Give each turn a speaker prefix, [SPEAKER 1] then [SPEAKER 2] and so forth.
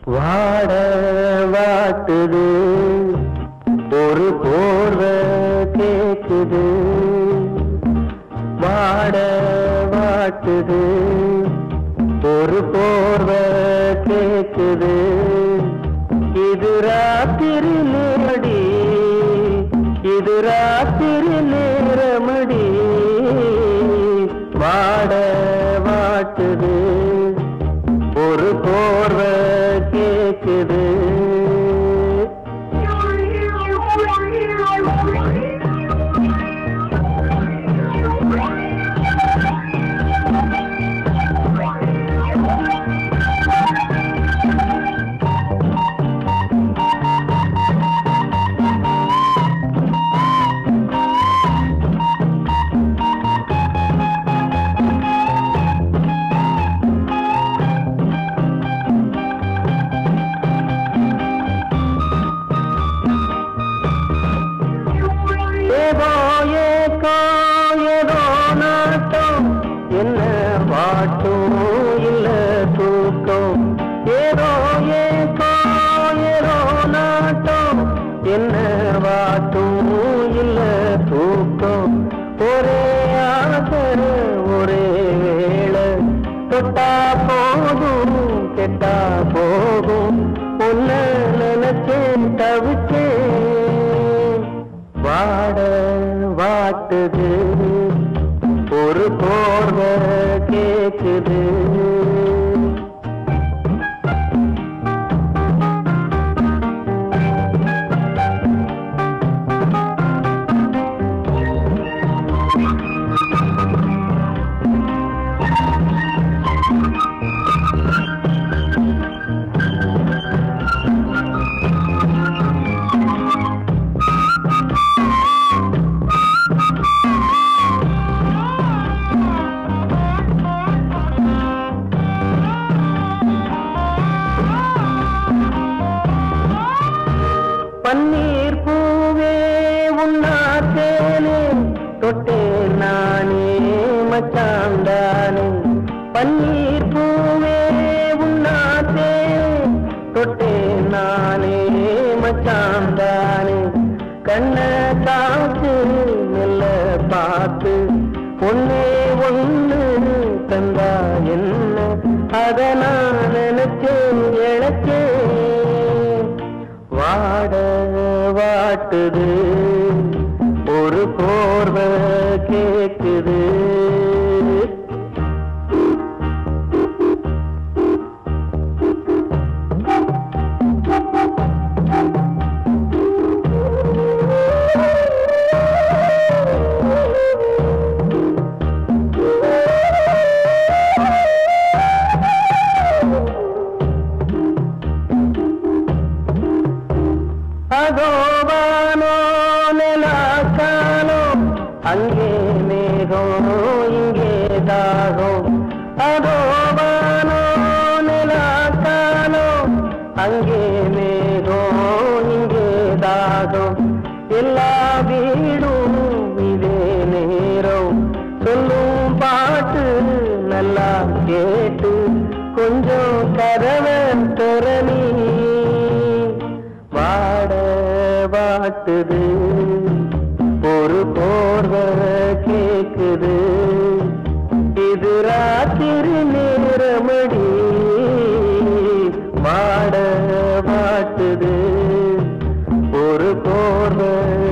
[SPEAKER 1] வாட வாட்டுது ஒரு போர்வ கேக்குது வாட வாட்டுது ஒரு போர்வ கேக்குது இது ராத்திரி நேரடி இது ராத்திரி நேரமடி வாட வாட்டுது ஒரு போர்வ கேக்குது ஏதோ ஏக்கோ ஏதோ நாட்டம் என்ன பாட்டும் இல்ல தூக்கம் ஏதோ ஏக்கோ ஏதோ நாட்டம் என்ன பாட்டும் இல்ல தூக்கம் ஒரே ஆசை ஒரே வேளை தொட்டா போதும் கெட்டா போகும் உன்ன நினைச்சேன் தவிச்சேன் வாட வாட்டுது ஒரு போர்வ கேக்குது பன்னீர் பூவே உன்னாத்தேனே தொட்டேன் நானே மச்சாந்தானே பன்னீர் பூவே உன்னாத்தே தொட்டேன் நானே மச்சாந்தானே கண்ண காத்து மெல்ல பார்த்து ஒன்னே ஒண்ணு தந்தா என்ன அத நான் நினைச்சேன் இழைச்சேன் வாட வாட்டுது ஒரு போர்வ கேக்குது அதோ வானோ நிலாக்கானோ அங்கே மேகம் இங்கே தாகம் அதோ வானோ நிலாக்கானோ அங்கே மேகம் இங்கே தாகம் எல்லா வீடும் இதே நேரம் சொல்லும் பாட்டு நல்லா கேட்டு கொஞ்சம் கதவன் திறனி வாட வாட்டுது ஒரு போர்வ கேக்குது இது ராத்திரி நேரமடி வாட வாட்டுது ஒரு போர்வ